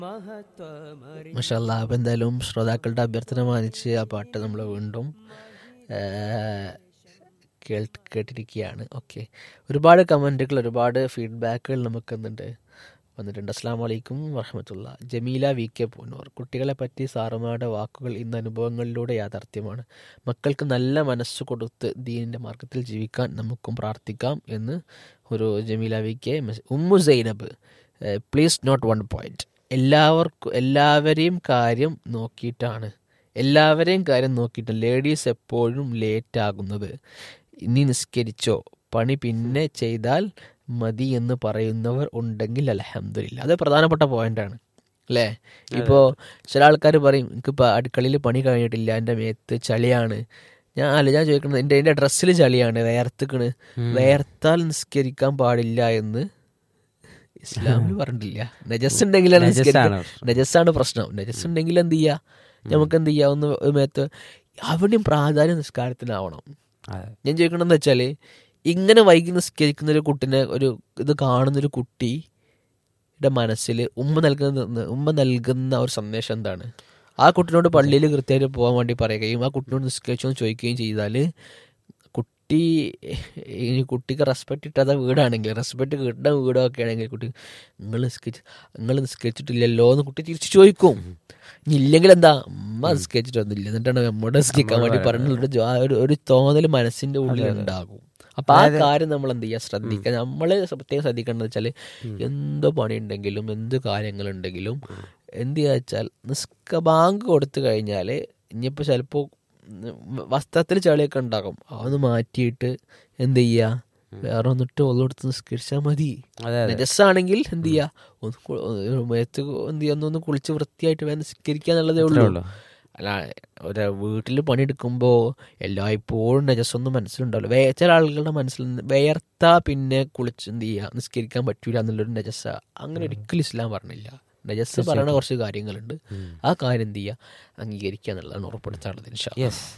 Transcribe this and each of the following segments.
മഷാല്ല അപ്പം എന്തായാലും ശ്രോതാക്കളുടെ അഭ്യർത്ഥന മാനിച്ച് ആ പാട്ട് നമ്മൾ വീണ്ടും ആ, കേൾ കേട്ടിരിക്കുകയാണ് ഓക്കെ ഒരുപാട് കമൻറ്റുകൾ ഒരുപാട് ഫീഡ്ബാക്കുകൾ നമുക്ക് എന്തുണ്ട് വന്നിട്ടുണ്ട് അസ്സാം വലൈക്കും വറഹമത്തുള്ള ജമീല വി കെ പൂനൂർ കുട്ടികളെ പറ്റി സാറുമാരുടെ വാക്കുകൾ ഇന്ന് അനുഭവങ്ങളിലൂടെ യാഥാർത്ഥ്യമാണ് മക്കൾക്ക് നല്ല മനസ്സ് കൊടുത്ത് ദീനിൻ്റെ മാർഗത്തിൽ ജീവിക്കാൻ നമുക്കും പ്രാർത്ഥിക്കാം എന്ന് ഒരു ജമീല വി കെ മെസ്- Ummu Zainab please note one point എല്ലാവർക്കും എല്ലാവരെയും കാര്യം നോക്കിയിട്ടാണ് എല്ലാവരെയും കാര്യം നോക്കിയിട്ട് ലേഡീസ് എപ്പോഴും ലേറ്റ് ആകുന്നത് ഇനി നിസ്കരിച്ചോ പണി പിന്നെ ചെയ്താൽ മതി എന്ന് പറയുന്നവർ ഉണ്ടെങ്കിൽ അലഹമില്ല അത് പ്രധാനപ്പെട്ട പോയിന്റാണ് അല്ലേ ഇപ്പോൾ ചില ആൾക്കാർ പറയും എനിക്കിപ്പോൾ അടുക്കളയിൽ പണി കഴിഞ്ഞിട്ടില്ല എൻ്റെ മേത്ത് ചളിയാണ് ഞാൻ അല്ല ഞാൻ ചോദിക്കുന്നത് എൻ്റെ എൻ്റെ ഡ്രസ്സിൽ ചളിയാണ് വേർത്തുക്കണ് വേർത്താൽ നിസ്കരിക്കാൻ പാടില്ല എന്ന് ഇസ്ലാമിൽ പറഞ്ഞിട്ടില്ല നജസ് ഉണ്ടെങ്കിൽ നജസ്സാണ് നജസ്സാണ് പ്രശ്നം നജസ് ഉണ്ടെങ്കിൽ എന്ത് ചെയ്യാ നമുക്ക് എന്ത് ചെയ്യാം ഒന്ന് മേത്ത് അവിടെയും പ്രാധാന്യം നിസ്കാരത്തിനാവണം അതെ. ഞാൻ ചോദിക്കണമെന്ന് വെച്ചാല് ഇങ്ങനെ വൈകി നിസ്കരിക്കുന്ന ഒരു കുട്ടിനെ ഒരു ഇത് കാണുന്ന ഒരു കുട്ടിയുടെ മനസ്സിൽ ഉമ്മ നൽകുന്ന ഉമ്മ നൽകുന്ന ഒരു സന്ദേശം എന്താണ് ആ കുട്ടിനോട് പള്ളിയിൽ കൃത്യമായിട്ട് പോകാൻ വേണ്ടി പറയുകയും ആ കുട്ടിനോട് നിസ്കരിച്ചോ എന്ന് ചോദിക്കുകയും ചെയ്താൽ കുട്ടി ഈ കുട്ടിക്ക് റെസ്പെക്റ്റ് കിട്ടാത്ത വീടാണെങ്കിൽ റെസ്പെക്റ്റ് കിട്ടുന്ന വീടൊക്കെ ആണെങ്കിൽ കുട്ടി നിങ്ങൾ നിസ്കരിച്ച് നിങ്ങൾ നിസ്കരിച്ചിട്ടില്ലല്ലോ എന്ന് കുട്ടി തിരിച്ചു ചോദിക്കും ഇനി ഇല്ലെങ്കിൽ എന്താ അമ്മ നിസ്കരിച്ചിട്ടൊന്നുമില്ല എന്നിട്ടാണ് നമ്മോട് നിസ്കരിക്കാൻ വേണ്ടി പറഞ്ഞുള്ള ഒരു ഒരു തോന്നൽ മനസ്സിന്റെ ഉള്ളിൽ ഉണ്ടാകും അപ്പൊ ആ കാര്യം നമ്മൾ എന്ത് ചെയ്യുക ശ്രദ്ധിക്കുക നമ്മള് പ്രത്യേകം ശ്രദ്ധിക്കേണ്ടത് വെച്ചാല് എന്ത് പണിയുണ്ടെങ്കിലും എന്ത് കാര്യങ്ങളുണ്ടെങ്കിലും എന്ത് ചെയ്യുക വെച്ചാൽ നിസ്ക ബാങ്ക് കൊടുത്തു കഴിഞ്ഞാല് ഇനിയിപ്പോ ചിലപ്പോ വസ്ത്രത്തിൽ ചളിയൊക്കെ ഉണ്ടാകും അതൊന്ന് മാറ്റിയിട്ട് എന്ത് ചെയ്യുക വേറെ ഒന്നിട്ട് ഒന്നെടുത്ത് നിസ്കരിച്ചാൽ മതി അതെ അതെ നജസ്സാണെങ്കിൽ എന്ത് ചെയ്യാ ഒന്ന് കു- ഒന്ന് മേത്ത് എന്ത് ചെയ്യാ ഒന്ന് കുളിച്ച് വൃത്തിയായിട്ട് വേണം നിസ്കരിക്കുക എന്നുള്ളതേ അത്രേ ഉള്ളൂ ഉള്ളൂ. അല്ല ഒരു വീട്ടിൽ പണിയെടുക്കുമ്പോൾ എല്ലായ്പ്പോഴും നജസ്സൊന്നും മനസ്സിലുണ്ടാവില്ല വേ ചില ആളുകളുടെ മനസ്സിൽ നിന്ന് വേർത്താ പിന്നെ കുളിച്ച് എന്ത് ചെയ്യുക നിസ്കരിക്കാൻ പറ്റൂല എന്നുള്ളൊരു നജസ്സ അങ്ങനെ ഒരിക്കലും ഇസ്ലാം പറഞ്ഞില്ല നജസ് പറയുന്ന കുറച്ച് കാര്യങ്ങളുണ്ട് ആ കാര്യം എന്ത് ചെയ്യുക അംഗീകരിക്കുക എന്നുള്ളതാണ് ഉറപ്പെടുത്താനുള്ളത് ഇൻഷാ അല്ലാ. യെസ്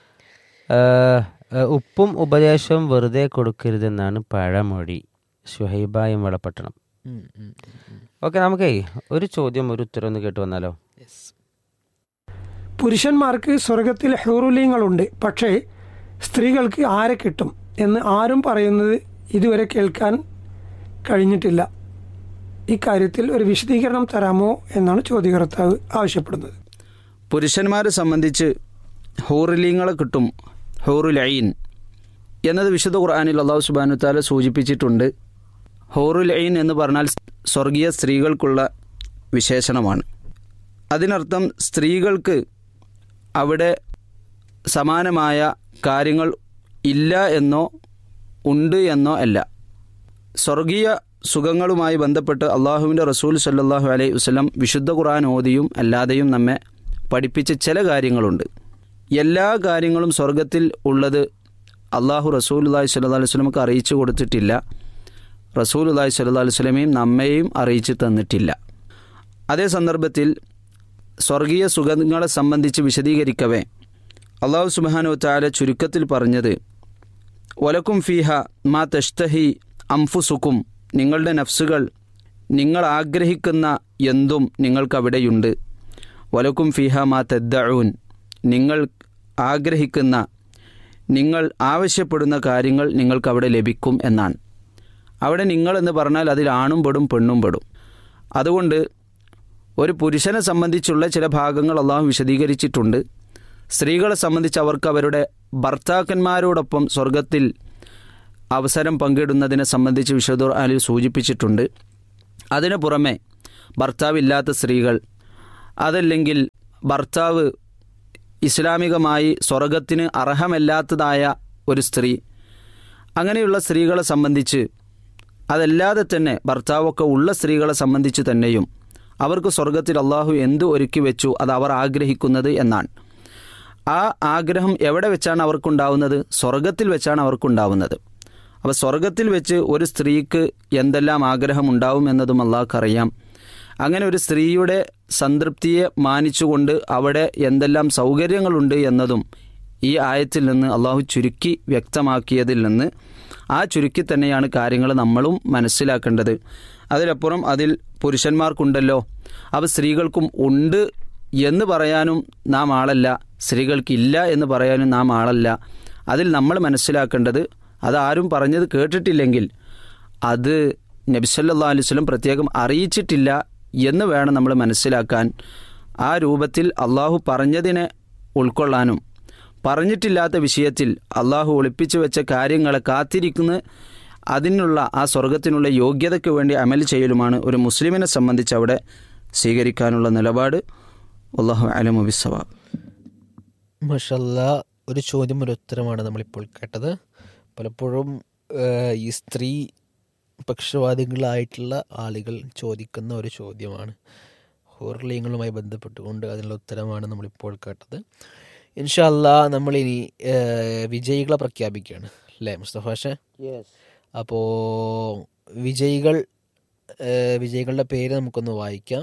ഉപ്പും ഉപദേശവും വെറുതെ കൊടുക്കരുതെന്നാണ് പഴമൊഴി ഷുഹൈബായും വളപട്ടണം ഉം, ഉം, ഉം, ഉം. ഓക്കെ നമുക്കേ ഒരു ചോദ്യം ഒരു ഉത്തരം ഒന്ന് കേട്ട് വന്നാലോ Yes. പുരുഷന്മാർക്ക് സ്വർഗത്തിൽ ഹ്യൂറുലിങ്ങളുണ്ട് പക്ഷേ സ്ത്രീകൾക്ക് ആരെ കിട്ടും എന്ന് ആരും പറയുന്നത് ഇതുവരെ കേൾക്കാൻ കഴിഞ്ഞിട്ടില്ല ഇക്കാര്യത്തിൽ ഒരു വിശദീകരണം തരാമോ എന്നാണ് ചോദ്യകർത്താവ് ആവശ്യപ്പെടുന്നത് പുരുഷന്മാരെ സംബന്ധിച്ച് ഹൂറിലീങ്ങളെ കിട്ടും ഹൂറുലൈൻ എന്നത് വിശുദ്ധ ഖുർആാനിൽ അള്ളാഹു സുബാനു താല സൂചിപ്പിച്ചിട്ടുണ്ട് ഹൂറുലൈൻ എന്ന് പറഞ്ഞാൽ സ്വർഗീയ സ്ത്രീകൾക്കുള്ള വിശേഷണമാണ് അതിനർത്ഥം സ്ത്രീകൾക്ക് അവിടെ സമാനമായ കാര്യങ്ങൾ ഇല്ല എന്നോ ഉണ്ട് എന്നോ അല്ല സ്വർഗീയ സുഖങ്ങളുമായി ബന്ധപ്പെട്ട് അള്ളാഹുവിൻ്റെ റസൂൽ സല്ലാഹു അലൈഹി വസ്ലം വിശുദ്ധ ഖുർആൻ ഓതിയും അല്ലാതെയും നമ്മെ പഠിപ്പിച്ച ചില കാര്യങ്ങളുണ്ട് എല്ലാ കാര്യങ്ങളും സ്വർഗത്തിൽ ഉള്ളത് അള്ളാഹു റസൂൽ അള്ളാഹി സ്വല്ലാ അലൈഹി സ്വലമക്ക് അറിയിച്ചു കൊടുത്തിട്ടില്ല റസൂൽ അള്ളാഹി സ്വല്ലാ അലൈഹി സ്വലമയും നമ്മയെയും അറിയിച്ചു തന്നിട്ടില്ല അതേ സന്ദർഭത്തിൽ സ്വർഗീയ സുഖങ്ങളെ സംബന്ധിച്ച് വിശദീകരിക്കവേ അള്ളാഹു സുബാനു താല ചുരുക്കത്തിൽ പറഞ്ഞത് ഒലക്കും ഫീഹ മാ തഷ്തഹി അംഫുസുക്കും നിങ്ങളുടെ നഫ്സുകൾ നിങ്ങൾ ആഗ്രഹിക്കുന്ന എന്തും നിങ്ങൾക്കവിടെയുണ്ട് വലക്കും ഫീഹ മാ തെദ്ദഊൻ നിങ്ങൾ ആഗ്രഹിക്കുന്ന നിങ്ങൾ ആവശ്യപ്പെടുന്ന കാര്യങ്ങൾ നിങ്ങൾക്കവിടെ ലഭിക്കും എന്നാണ് അവിടെ നിങ്ങൾ എന്ന് പറഞ്ഞാൽ അതിൽ ആണും പെടും പെണ്ണും പെടും അതുകൊണ്ട് ഒരു പുരുഷനെ സംബന്ധിച്ചുള്ള ചില ഭാഗങ്ങൾ അള്ളാഹു വിശദീകരിച്ചിട്ടുണ്ട് സ്ത്രീകളെ സംബന്ധിച്ച് അവർക്ക് അവരുടെ ഭർത്താക്കന്മാരോടൊപ്പം സ്വർഗത്തിൽ അവസരം പങ്കിടുന്നതിനെ സംബന്ധിച്ച് വിശുദ്ധ അലിൽ സൂചിപ്പിച്ചിട്ടുണ്ട് അതിനു പുറമെ ഭർത്താവില്ലാത്ത സ്ത്രീകൾ അതല്ലെങ്കിൽ ഭർത്താവ് ഇസ്ലാമികമായി സ്വർഗത്തിന് അർഹമല്ലാത്തതായ ഒരു സ്ത്രീ അങ്ങനെയുള്ള സ്ത്രീകളെ സംബന്ധിച്ച് അതല്ലാതെ തന്നെ ഭർത്താവൊക്കെ ഉള്ള സ്ത്രീകളെ സംബന്ധിച്ച് തന്നെയും അവർക്ക് സ്വർഗത്തിൽ അള്ളാഹു എന്ത് ഒരുക്കി വെച്ചു അത് അവർ ആഗ്രഹിക്കുന്നത് എന്നാണ് ആ ആഗ്രഹം എവിടെ വെച്ചാണ് അവർക്കുണ്ടാവുന്നത് സ്വർഗത്തിൽ വെച്ചാണ് അവർക്കുണ്ടാവുന്നത് അപ്പോൾ സ്വർഗത്തിൽ വെച്ച് ഒരു സ്ത്രീക്ക് എന്തെല്ലാം ആഗ്രഹം ഉണ്ടാവും എന്നതും അള്ളാഹ്ക്കറിയാം അങ്ങനെ ഒരു സ്ത്രീയുടെ സംതൃപ്തിയെ മാനിച്ചുകൊണ്ട് അവിടെ എന്തെല്ലാം സൗകര്യങ്ങളുണ്ട് എന്നതും ഈ ആയത്തിൽ നിന്ന് അള്ളാഹു ചുരുക്കി വ്യക്തമാക്കിയതിൽ നിന്ന് ആ ചുരുക്കി തന്നെയാണ് കാര്യങ്ങൾ നമ്മളും മനസ്സിലാക്കേണ്ടത് അതിലപ്പുറം അതിൽ പുരുഷന്മാർക്കുണ്ടല്ലോ അവ സ്ത്രീകൾക്കും ഉണ്ട് എന്ന് പറയാനും നാം ആളല്ല സ്ത്രീകൾക്കില്ല എന്ന് പറയാനും നാം ആളല്ല അതിൽ നമ്മൾ മനസ്സിലാക്കേണ്ടത് അതാരും പറഞ്ഞത് കേട്ടിട്ടില്ലെങ്കിൽ അത് നബിസല്ലാ അലുസ്ലം പ്രത്യേകം അറിയിച്ചിട്ടില്ല എന്ന് വേണം നമ്മൾ മനസ്സിലാക്കാൻ ആ രൂപത്തിൽ അള്ളാഹു പറഞ്ഞതിനെ ഉൾക്കൊള്ളാനും പറഞ്ഞിട്ടില്ലാത്ത വിഷയത്തിൽ അള്ളാഹു ഒളിപ്പിച്ചു വെച്ച കാര്യങ്ങളെ കാത്തിരിക്കുന്ന അതിനുള്ള ആ സ്വർഗത്തിനുള്ള യോഗ്യതയ്ക്ക് വേണ്ടി അമൽ ചെയ്യലുമാണ് ഒരു മുസ്ലിമിനെ സംബന്ധിച്ച് അവിടെ സ്വീകരിക്കാനുള്ള നിലപാട് അള്ളാഹു അലമുബിസവാബ് മഷല്ല ഒരു ചോദ്യം ഒരു ഉത്തരമാണ് നമ്മളിപ്പോൾ കേട്ടത് പലപ്പോഴും ഏഹ്, ഈ സ്ത്രീ പക്ഷവാദികളായിട്ടുള്ള ആളുകൾ ചോദിക്കുന്ന ഒരു ചോദ്യമാണ് ഹോർലിയങ്ങളുമായി ബന്ധപ്പെട്ടുകൊണ്ട് അതിനുള്ള ഉത്തരമാണ് നമ്മളിപ്പോൾ കേട്ടത് ഇൻഷല്ല നമ്മളിനി ഏഹ്, വിജയികളെ പ്രഖ്യാപിക്കുകയാണ് അല്ലേ മുസ്തഫാഷെ അപ്പോൾ വിജയികൾ ഏഹ്, വിജയികളുടെ പേര് നമുക്കൊന്ന് വായിക്കാം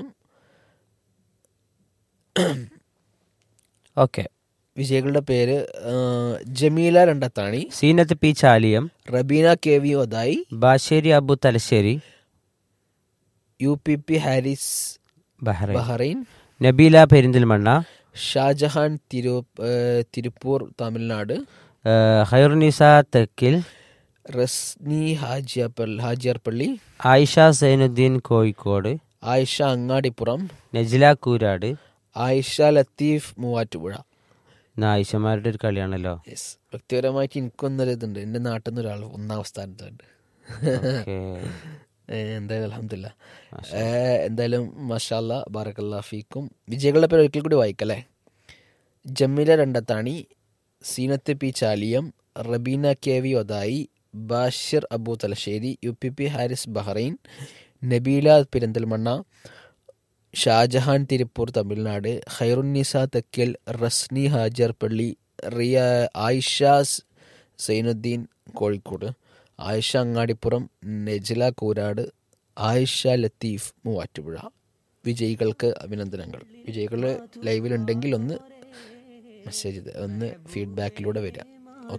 ഓക്കെ വിജയികളുടെ പേര് ആ, Jameela Randathani Zeenath P Chaliyam Rabeena K V Othayi Bashir Abu Thalassery U P P Haris Bahrain Bahrain Nabeela Perinthalmanna Shajahan തിരു ഏ, തിരുപ്പൂർ തമിഴ്നാട് ഏഹ്, ഖൈറുനിസ തെക്കിൽ റസ്നി ഹാജിയപ്പൽ ഹാജിയാർപള്ളി ആയിഷ സൈനുദ്ദീൻ കോഴിക്കോട് ആയിഷ അങ്ങാടിപ്പുറം നജില കൂരാട് ആയിഷ ലത്തീഫ് മൂവാറ്റുപുഴ ഇന്ന് ആയിഷമാരുടെ ഒരു കളിയാണല്ലോ യെസ് വ്യക്തിപരമായിട്ട് എനിക്കൊന്നൊരു ഇതുണ്ട് എൻ്റെ നാട്ടിൽ നിന്ന് ഒരാൾ ഒന്നാം സ്ഥാനത്തുണ്ട് ഓക്കേ. ഏ, എന്തായാലും അലഹമില്ല എന്തായാലും മഷാല്ല ബാറക്കല്ലാ ഫീക്കും വിജയികളുടെ പേര് ഒരിക്കൽ കൂടി വായിക്കല്ലേ Jameela Randathani Zeenath P Chaliyam Rabeena K V Othayi Bashir Abu Thalassery U P P Haris Bahrain Nabeela Perinthalmanna Shajahan Tiruppur Tamil Nadu Khairunnisa Thekkal Rasni Hajar Palli Riya Ayisha സ് സൈനുദ്ദീൻ കോഴിക്കോട് ആയിഷ അങ്ങാടിപ്പുറം നെജില കൂരാട് ആയിഷ ലത്തീഫ് മൂവാറ്റുപുഴ വിജയികൾക്ക് അഭിനന്ദനങ്ങൾ വിജയികൾ ലൈവിലുണ്ടെങ്കിൽ ഒന്ന് മെസ്സേജ് ഒന്ന് ഫീഡ്ബാക്കിലൂടെ വരിക